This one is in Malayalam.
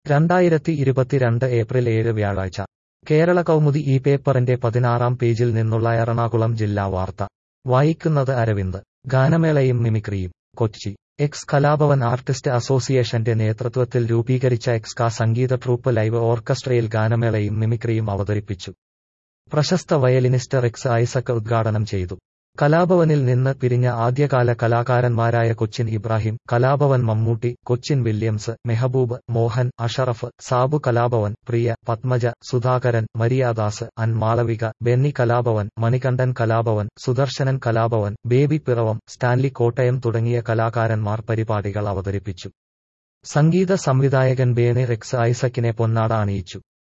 രണ്ടായിരത്തി ഇരുപത്തിരണ്ട് ഏപ്രിൽ ഏഴ് വ്യാഴാഴ്ച കേരള കൗമുദി ഈ പേപ്പറിന്റെ പതിനാറാം പേജിൽ നിന്നുള്ള എറണാകുളം ജില്ലാ വാർത്ത വായിക്കുന്നത് അരവിന്ദ് ഗാനമേളയും മിമിക്രിയും കൊച്ചി എക്സ് കലാഭവൻ ആർട്ടിസ്റ്റ് അസോസിയേഷന്റെ നേതൃത്വത്തിൽ രൂപീകരിച്ച എക്സ്കാ സംഗീത ട്രൂപ്പ് ലൈവ് ഓർക്കസ്ട്രയിൽ ഗാനമേളയും മിമിക്രിയും അവതരിപ്പിച്ചു പ്രശസ്ത വയലിനിസ്റ്റ് റെക്സ് ഐസക് ഉദ്ഘാടനം ചെയ്തു കലാഭവനിൽ നിന്ന് പിരിഞ്ഞ ആദ്യകാല കലാകാരന്മാരായ കൊച്ചിൻ ഇബ്രാഹിം കലാഭവൻ മമ്മൂട്ടി കൊച്ചിൻ വില്യംസ് മെഹബൂബ് മോഹൻ അഷറഫ് സാബു കലാഭവൻ പ്രിയ പത്മജ സുധാകരൻ മരിയാദാസ് അൻ മാളവിക ബെന്നി കലാഭവൻ മണികണ്ഠൻ കലാഭവൻ സുദർശനൻ കലാഭവൻ ബേബി പിറവം സ്റ്റാൻലി കോട്ടയം തുടങ്ങിയ കലാകാരന്മാർ പരിപാടികൾ അവതരിപ്പിച്ചു സംഗീത സംവിധായകൻ ബേണി റെക്സ് ഐസക്കിനെ പൊന്നാട അണിയിച്ചു